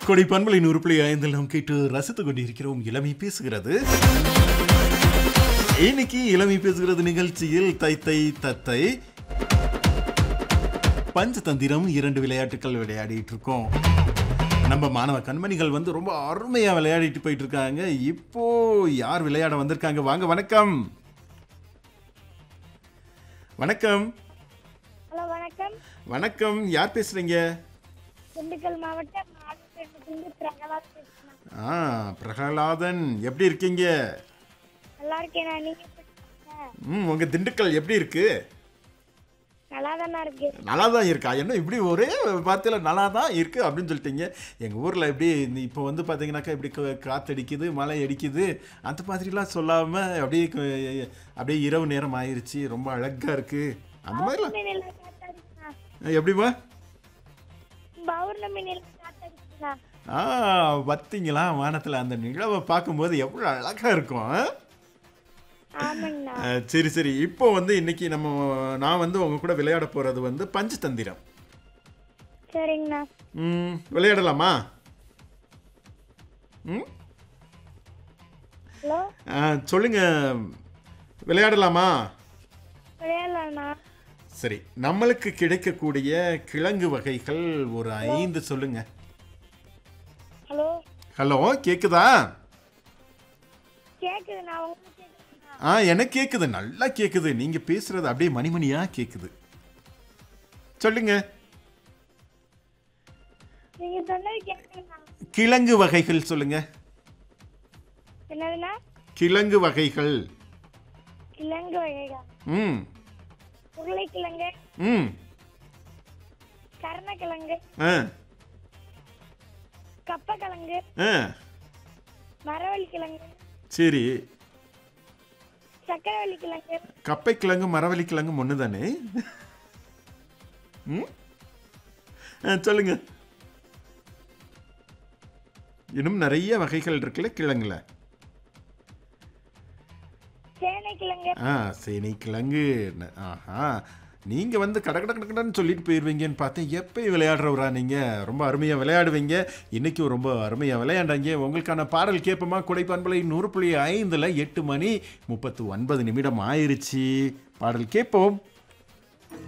கொடை பண்பலை நூறு புள்ளி ஐந்தில் நாம் கேட்டு ரசித்துக் கொண்டிருக்கிறோம் இளமை பேசுகிறது இன்னைக்கு இளமை பேசுகிறது நிகழ்ச்சியில் தை தை தத்தை பஞ்சதந்திரம் இரண்டு விளையாட்டுகள் விளையாடிட்டு இருக்கோம் நம்ம மாணவ கண்மணிகள் வந்து ரொம்ப அருமையா விளையாடிட்டு போயிட்டு இருக்காங்க இப்போ யார் விளையாட வந்திருக்காங்க வாங்க வணக்கம் வணக்கம் ஹலோ வணக்கம் வணக்கம் யார் பேசுறீங்க திண்டுக்கல் மாவட்டம் ஆலூர்லேருந்து பிரகலாத் பேசுகிறேன் ஆ பிரகலாதன் எப்படி இருக்கீங்க நல்லா இருக்கேன் நான் நீங்க எப்படி இருக்கீங்க? ம் உங்க திண்டுக்கல் எப்படி இருக்கு நல்லா தானே இருக்கு நல்லா தான் இருக்கா என்ன இப்படி ஒரே வார்த்தையில் நல்லா தான் இருக்கு அப்படின்னு சொல்லிட்டீங்க எங்கள் ஊரில் எப்படி இந்த இப்போ வந்து பார்த்தீங்கன்னாக்கா இப்படி க- காத்தடிக்குது மழை அடிக்குது அந்த மாதிரிலாம் சொல்லாமல் அப்படியே க- அப்படியே இரவு நேரம் ஆயிருச்சு ரொம்ப அழகாக இருக்கு அந்த மாதிரிலாம் பௌர்ணமி நிலா காத்தடிச்சுனா எப்படிமா பௌர்ணமி நிலா காத்தடிச்சுனா ஆ பார்த்தீங்களா வானத்தில் அந்த நிலவை பார்க்கும்போது எவ்வளோ அழகாக இருக்கும் ஆ? ஆமாங்கண்ணா ஆ, சரி சரி இப்போ வந்து இன்னைக்கு நம்ம நான் வந்து உங்க கூட விளையாட போகிறது வந்து பஞ்சதந்திரம் சரிங்கண்ணா ம் விளையாடலாமா ம் ஹலோ ஆ, சொல்லுங்க விளையாடலாமா விளையாடலாண்ணா சரி நம்மளுக்கு கிடைக்கக்கூடிய கிழங்கு வகைகள் ஒரு ஐந்து சொல்லுங்க ஹலோ ஹலோ கேக்குதா கேட்குதுண்ணா உங்களுக்கு கேட்குதுண்ணா ஆ எனக்கு கேக்குது நல்லா கேக்குது நீங்க பேசுறது அப்படியே மணிமணியா கேக்குது சொல்லுங்க நீங்க சொன்னது கேட்குதுண்ணா கிழங்கு வகைகள் சொல்லுங்க என்னதுண்ணா கிழங்கு வகைகள் கிழங்கு வகைகள் ம் உருளைக்கிழங்கு ம் கருணக்கிழங்கு ஆ கப்பக்கிழங்கு ஆ மரவள்ளி கிழங்கு சரி சக்கரவள்ளி கிழங்கு கப்பை கிழங்கு மரவள்ளி கிழங்கு ஒன்று தானே ம் ஆ, சொல்லுங்க இன்னும் நிறைய வகைகள் இருக்குல்ல கிழங்குல சேனை கிழங்கு ஆ சேனை கிழங்கு ந- ஆஹா நீங்கள் வந்து கட கட கடன்னு சொல்லிட்டு போயிடுவீங்கன்னு பார்த்தேன் எப்போ விளையாடுறவரா நீங்கள் ரொம்ப அருமையாக விளையாடுவீங்க இன்றைக்கும் ரொம்ப அருமையாக விளையாண்டாங்க உங்களுக்கான பாடல் கேட்போமா குடைப்பண்பலை நூறு புள்ளி ஐந்தில் எட்டு மணி முப்பத்து ஒன்பது நிமிடம் ஆயிருச்சு பாடல் கேட்போம்